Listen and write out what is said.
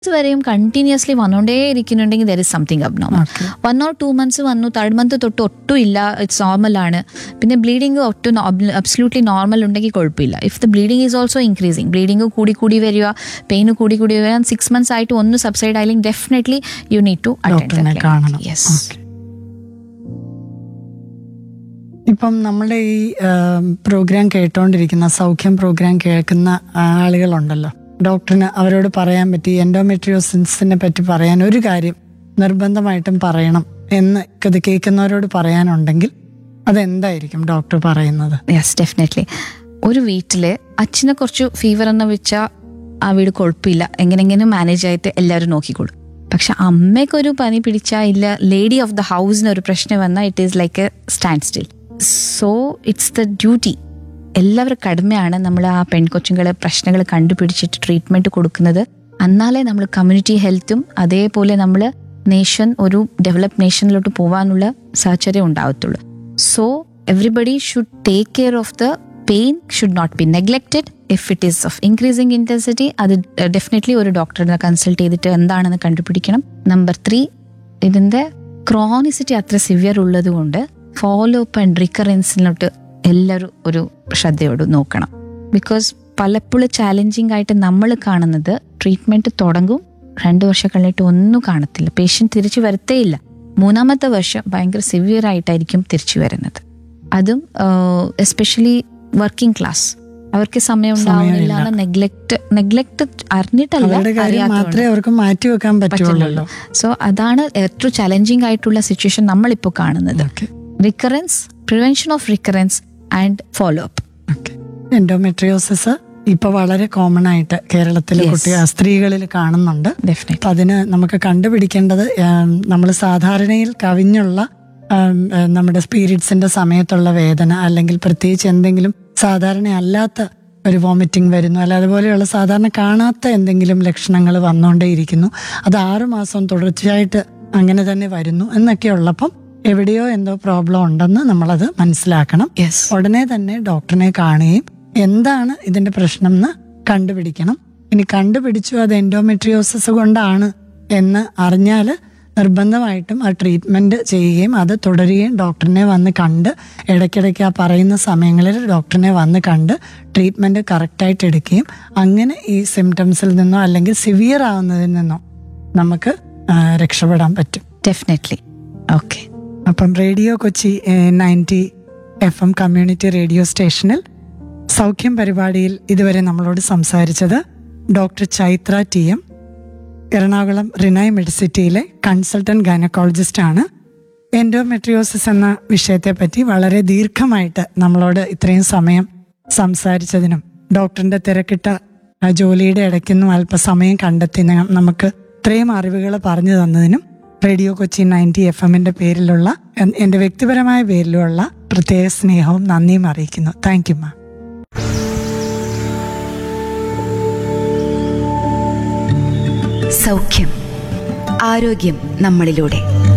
വരെയും കണ്ടിന്യൂസ്ലി വന്നുകൊണ്ടേ ഇരിക്കുന്നുണ്ടെങ്കിൽ there is something abnormal Okay. One or two months വന്നു തേർഡ് മന്ത് തൊട്ട് ഒട്ടും ഇല്ല ഇറ്റ്സ് നോർമൽ ആണ് പിന്നെ ബ്ലീഡിങ് ഒട്ടും അബ്സല്യൂട്ട്ലി നോർമൽ ഉണ്ടെങ്കിൽ കുഴപ്പമില്ല if the bleeding is also increasing bleeding കൂടി കൂടി വരിക പെയിൻ കൂടി കൂടി വരിക സിക്സ് മന്ത്സ് ആയിട്ട് ഒന്ന് സബ്സൈഡ് ആയില്ലെങ്കിൽ ഡെഫിനറ്റ്ലി യു നീഡ് ടു ഡോക്ടറിനെ കാണണം യെസ് Okay. ഇപ്പം നമ്മുടെ ഈ പ്രോഗ്രാം കേട്ടോണ്ടിരിക്കുന്ന സൗഖ്യം പ്രോഗ്രാം കേൾക്കുന്ന ആ, ആളുകളുണ്ടല്ലോ ഡോക്ടറിന് അവരോട് പറയാൻ പറ്റി എൻഡോമെട്രിയോസിൻസിനെ പറ്റി പറയാൻ ഒരു കാര്യം നിർബന്ധമായിട്ടും പറയണം എന്ന് ഇത് കേൾക്കുന്നവരോട് പറയാനുണ്ടെങ്കിൽ അതെന്തായിരിക്കും ഡോക്ടർ പറയുന്നത് യെസ് ഡെഫിനറ്റ്ലി ഒരു വീട്ടില് അച്ഛനെ കുറച്ച് ഫീവർ എന്ന് വെച്ചാൽ ആ വീട് കുഴപ്പമില്ല എങ്ങനെങ്കിലും മാനേജ് ആയിട്ട് എല്ലാവരും നോക്കിക്കോളും പക്ഷെ അമ്മയ്ക്കൊരു പനി പിടിച്ചാൽ ഇല്ല ലേഡി ഓഫ് ദ ഹൗസിന് ഒരു പ്രശ്നം വന്നാൽ it is like a standstill so it's the duty എല്ലാവരും കടമയാണ് നമ്മൾ ആ പെൺകൊച്ചുങ്ങളെ പ്രശ്നങ്ങൾ കണ്ടുപിടിച്ചിട്ട് ട്രീറ്റ്മെന്റ് കൊടുക്കുന്നത് എന്നാലേ നമ്മൾ കമ്മ്യൂണിറ്റി ഹെൽത്തും അതേപോലെ നമ്മൾ നേഷൻ ഒരു ഡെവലപ്പ് നേഷനിലോട്ട് പോകാനുള്ള സാഹചര്യം ഉണ്ടാവത്തുള്ളൂ so everybody should take care of the pain should not be neglected if it is of increasing intensity അത് ഡെഫിനറ്റ്ലി ഒരു ഡോക്ടറിനെ കൺസൾട്ട് ചെയ്തിട്ട് എന്താണെന്ന് കണ്ടുപിടിക്കണം നമ്പർ ത്രീ ഇതിന്റെ ക്രോണിസിറ്റി അത്ര സിവിയർ ഉള്ളത് കൊണ്ട് ഫോളോ അപ്പ് ആൻഡ് റിക്കറൻസിലോട്ട് എല്ലാവരും ഒരു ശ്രദ്ധയോട് നോക്കണം ബിക്കോസ് പലപ്പോഴും ചാലഞ്ചിങ് ആയിട്ട് നമ്മൾ കാണുന്നത് ട്രീറ്റ്മെന്റ് തുടങ്ങും രണ്ടു വർഷം കഴിഞ്ഞിട്ട് ഒന്നും കാണത്തില്ല പേഷ്യന്റ് തിരിച്ചു വരത്തേയില്ല മൂന്നാമത്തെ വർഷം ഭയങ്കര സിവിയർ ആയിട്ടായിരിക്കും തിരിച്ചു വരുന്നത് അതും എസ്പെഷ്യലി വർക്കിംഗ് ക്ലാസ് അവർക്ക് സമയം ഉണ്ടാവുന്നില്ല സമയമില്ല. നെഗ്ലക്ട് നെഗ്ലക്ട് അറിഞ്ഞിട്ടല്ല അവരുടെ കാര്യം അറിയാത്തതുകൊണ്ട്. മാത്രമേ അവർക്ക് മാറ്റി വെക്കാൻ പറ്റുള്ളൂ സോ അതാണ് ഏറ്റവും ചലഞ്ചിങ് ആയിട്ടുള്ള സിറ്റുവേഷൻ നമ്മളിപ്പോൾ കാണുന്നത് okay recurrence prevention of recurrence and follow up okay endometriosis ഇപ്പൊ വളരെ കോമൺ ആയിട്ട് കേരളത്തിലെ Yes. കുട്ടി സ്ത്രീകളിൽ കാണുന്നുണ്ട് ഡെഫിനറ്റ്ലി അപ്പൊ അതിന് നമുക്ക് കണ്ടുപിടിക്കേണ്ടത് നമ്മൾ സാധാരണയിൽ കവിഞ്ഞുള്ള ഉം, ഏഹ്, നമ്മുടെ സ്പിരിറ്റ്സിന്റെ സമയത്തുള്ള വേദന അല്ലെങ്കിൽ പ്രത്യേകിച്ച് എന്തെങ്കിലും സാധാരണ അല്ലാത്ത ഒരു വോമിറ്റിംഗ് വരുന്നു അല്ല അതുപോലെയുള്ള സാധാരണ കാണാത്ത എന്തെങ്കിലും ലക്ഷണങ്ങൾ വന്നുകൊണ്ടേയിരിക്കുന്നു അത് ആറു മാസം തുടർച്ചയായിട്ട് അങ്ങനെ തന്നെ വരുന്നു എന്നൊക്കെ ഉള്ളപ്പം എവിടെയോ എന്തോ പ്രോബ്ലം ഉണ്ടെന്ന് നമ്മളത് മനസ്സിലാക്കണം യെസ് ഉടനെ തന്നെ ഡോക്ടറിനെ കാണുകയും എന്താണ് ഇതിന്റെ പ്രശ്നം എന്ന് കണ്ടുപിടിക്കണം ഇനി കണ്ടുപിടിച്ചു അത് എൻഡോമെട്രിയോസിസ് കൊണ്ടാണ് എന്ന് അറിഞ്ഞാൽ നിർബന്ധമായിട്ടും ആ ട്രീറ്റ്മെന്റ് ചെയ്യുകയും അത് തുടരുകയും ഡോക്ടറിനെ വന്ന് കണ്ട് ഇടയ്ക്കിടയ്ക്ക് ആ പറയുന്ന സമയങ്ങളിൽ ഡോക്ടറിനെ വന്ന് കണ്ട് ട്രീറ്റ്മെന്റ് കറക്റ്റായിട്ട് എടുക്കുകയും അങ്ങനെ ഈ സിംറ്റംസിൽ നിന്നോ അല്ലെങ്കിൽ സിവിയർ ആവുന്നതിൽ നിന്നോ നമുക്ക് ആ, രക്ഷപ്പെടാൻ പറ്റും ഡെഫിനറ്റ്ലി ഓക്കെ അപ്പം radio Kochi ninety F M community radio സ്റ്റേഷനിൽ സൗഖ്യം പരിപാടിയിൽ ഇതുവരെ നമ്മളോട് സംസാരിച്ചത് doctor Chaitra T M Ernakulam Renai മെഡിസിറ്റിയിലെ കൺസൾട്ടന്റ് ഗൈനക്കോളജിസ്റ്റ് ആണ് എൻഡോമെട്രിയോസിസ് എന്ന വിഷയത്തെപ്പറ്റി വളരെ ദീർഘമായിട്ട് നമ്മളോട് ഇത്രയും സമയം സംസാരിച്ചതിനും ഡോക്ടറിന്റെ തിരക്കിട്ട ആ, ജോലിയുടെ ഇടയ്ക്കൊന്നും അല്പസമയം കണ്ടെത്തി ന- നമുക്ക് ഇത്രയും അറിവുകൾ പറഞ്ഞു തന്നതിനും റേഡിയോ കൊച്ചി നയൻറ്റി എഫ് എമ്മിന്റെ പേരിലുള്ള എൻ- എന്റെ വ്യക്തിപരമായ പേരിലുള്ള പ്രത്യേക സ്നേഹവും നന്ദിയും അറിയിക്കുന്നു താങ്ക് യു മാം സൗഖ്യം ആരോഗ്യം നമ്മളിലൂടെ